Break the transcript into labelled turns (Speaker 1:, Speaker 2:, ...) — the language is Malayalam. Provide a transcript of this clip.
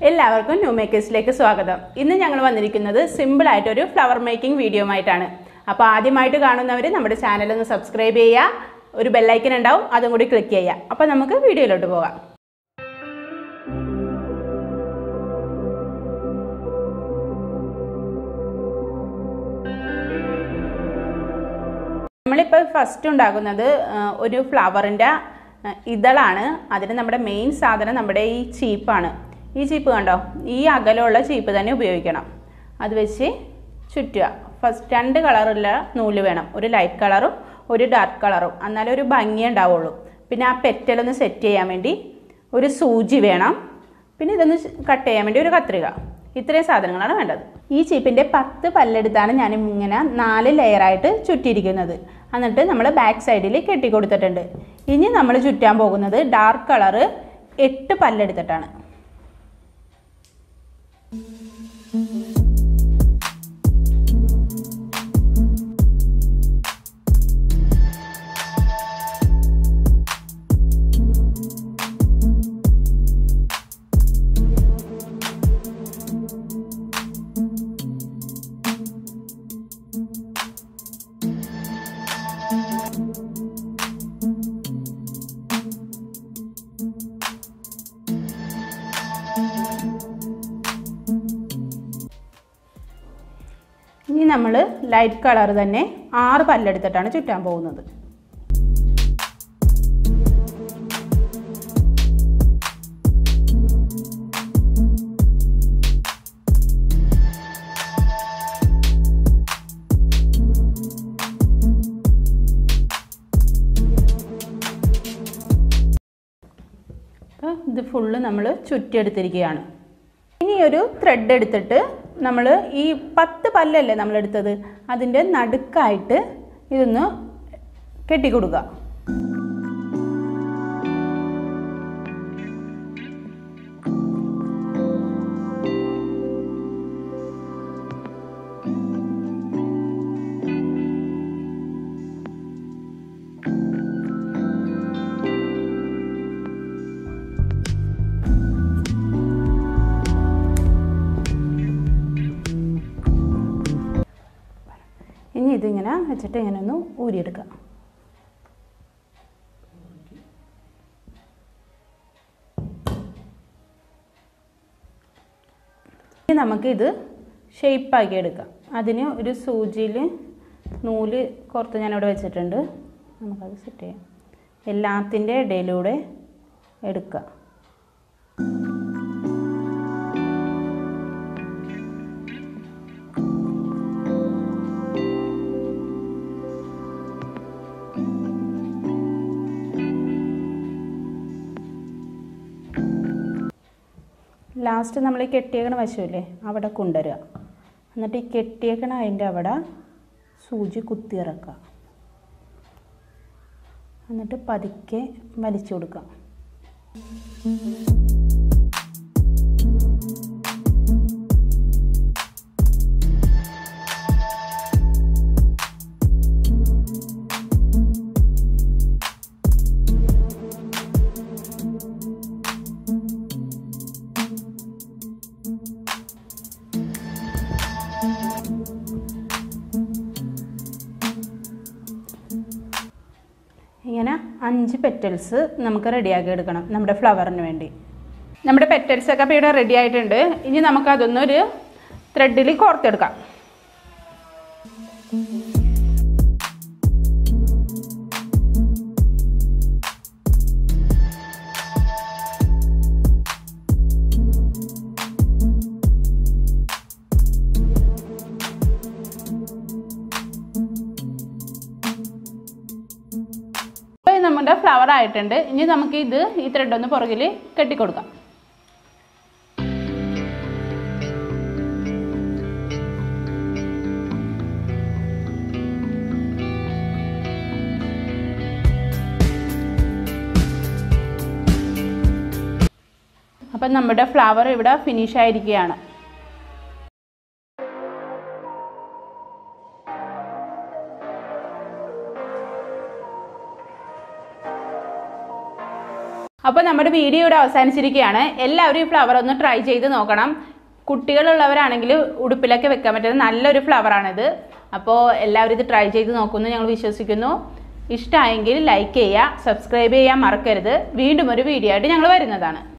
Speaker 1: എല്ലാവർക്കും ന്യൂ മേക്കേഴ്സിലേക്ക് സ്വാഗതം ഇന്ന് ഞങ്ങൾ വന്നിരിക്കുന്നത് സിമ്പിൾ ആയിട്ട് ഒരു ഫ്ലവർ മേക്കിംഗ് വീഡിയോ ആയിട്ടാണ് അപ്പോൾ ആദ്യമായിട്ട് കാണുന്നവർ നമ്മുടെ ചാനൽ ഒന്ന് സബ്സ്ക്രൈബ് ചെയ്യുക ഒരു ബെല്ലൈക്കൻ ഉണ്ടാവും അതും കൂടി ക്ലിക്ക് ചെയ്യുക അപ്പോൾ നമുക്ക് വീഡിയോയിലോട്ട് പോകാം നമ്മളിപ്പോൾ ഫസ്റ്റ് ഉണ്ടാക്കുന്നത് ആ, ഒരു ഫ്ലവറിൻ്റെ ഇതളാണ് അതിന് നമ്മുടെ മെയിൻ സാധനം നമ്മുടെ ഈ ചീപ്പാണ് ഈ ചീപ്പ് കണ്ടോ ഈ അകലമുള്ള ചീപ്പ് തന്നെ ഉപയോഗിക്കണം അത് വെച്ച് ചുറ്റുക ഫസ്റ്റ് രണ്ട് കളറുള്ള നൂല് വേണം ഒരു ലൈറ്റ് കളറും ഒരു ഡാർക്ക് കളറും എന്നാലേ ഒരു ഭംഗി ഉണ്ടാവുള്ളൂ പിന്നെ ആ പെറ്റലൊന്ന് സെറ്റ് ചെയ്യാൻ വേണ്ടി ഒരു സൂചി വേണം പിന്നെ ഇതൊന്ന് കട്ട് ചെയ്യാൻ വേണ്ടി ഒരു കത്രിക ഇത്രയും സാധനങ്ങളാണ് വേണ്ടത് ഈ ചീപ്പിൻ്റെ പത്ത് പല്ലെടുത്താണ് ഞാൻ ഇങ്ങനെ നാല് ലെയറായിട്ട് ചുറ്റിയിരിക്കുന്നത് എന്നിട്ട് നമ്മൾ ബാക്ക് സൈഡിൽ കെട്ടിക്കൊടുത്തിട്ടുണ്ട് ഇനി നമ്മൾ ചുറ്റാൻ പോകുന്നത് ഡാർക്ക് കളറ് എട്ട് പല്ലെടുത്തിട്ടാണ് ഇനി നമ്മൾ ലൈറ്റ് കളർ തന്നെ ആറ് പല്ലെടുത്തിട്ടാണ് ചുറ്റാൻ പോകുന്നത് അപ്പോൾ ഇത് ഫുള്ള് നമ്മൾ ചുറ്റിയെടുത്തിരിക്കുകയാണ് ഇനി ഒരു ത്രെഡ് എടുത്തിട്ട് നമ്മൾ ഈ പത്ത് പല്ലല്ലേ നമ്മൾ എടുത്തത് അതിൻ്റെ നടുക്കായിട്ട് ഇതൊന്ന് കെട്ടിക്കൊടുക്കുക ഇനി ഇതിങ്ങനെ വെച്ചിട്ട് ഇങ്ങനെ ഒന്ന് ഊരിയെടുക്കുക ഇനി നമുക്കിത് ഷേപ്പാക്കി എടുക്കാം അതിന് ഒരു സൂചിയിൽ നൂല് കുറച്ച് ഞാനിവിടെ വെച്ചിട്ടുണ്ട് നമുക്കത് സെറ്റ് ചെയ്യാം എല്ലാത്തിൻ്റെ ഇടയിലൂടെ എടുക്കുക ലാസ്റ്റ് നമ്മൾ ഈ കെട്ടിയേക്കണ വശമില്ലേ അവിടെ കൊണ്ടുവരിക എന്നിട്ട് ഈ കെട്ടിയേക്കണ അതിൻ്റെ അവിടെ സൂചി കുത്തിയിറക്കുക എന്നിട്ട് പതുക്കെ വലിച്ചു കൊടുക്കുക ഇങ്ങനെ അഞ്ച് പെറ്റൽസ് നമുക്ക് റെഡിയാക്കി എടുക്കണം നമ്മുടെ ഫ്ലവറിന് വേണ്ടി നമ്മുടെ പെറ്റൽസ് ഒക്കെ ഇപ്പോൾ ഇവിടെ റെഡി ആയിട്ടുണ്ട് ഇനി നമുക്ക് അതൊന്നൊരു ത്രെഡിൽ കോർത്തെടുക്കാം ഇപ്പോൾ നമ്മുടെ ഫ്ലവർ ആയിട്ടുണ്ട് ഇനി നമുക്ക് ഇത് ഈ ത്രെഡ് ഒന്ന് പുറകിൽ കെട്ടിക്കൊടുക്കാം അപ്പം നമ്മുടെ ഫ്ലവർ ഇവിടെ ഫിനിഷ് ആയിരിക്കുകയാണ് അപ്പോൾ നമ്മുടെ വീഡിയോ ഇവിടെ അവസാനിച്ചിരിക്കുകയാണ് എല്ലാവരും ഈ ഫ്ലവർ ഒന്ന് ട്രൈ ചെയ്ത് നോക്കണം കുട്ടികളുള്ളവരാണെങ്കിൽ ഉടുപ്പിലൊക്കെ വെക്കാൻ പറ്റുന്ന നല്ലൊരു ഫ്ലവറാണിത് അപ്പോൾ എല്ലാവരും ഇത് ട്രൈ ചെയ്ത് നോക്കുമെന്ന് ഞങ്ങൾ വിശ്വസിക്കുന്നു ഇഷ്ടമായെങ്കിൽ ലൈക്ക് ചെയ്യുക സബ്സ്ക്രൈബ് ചെയ്യാൻ മറക്കരുത് വീണ്ടും ഒരു വീഡിയോ ആയിട്ട് ഞങ്ങൾ വരുന്നതാണ്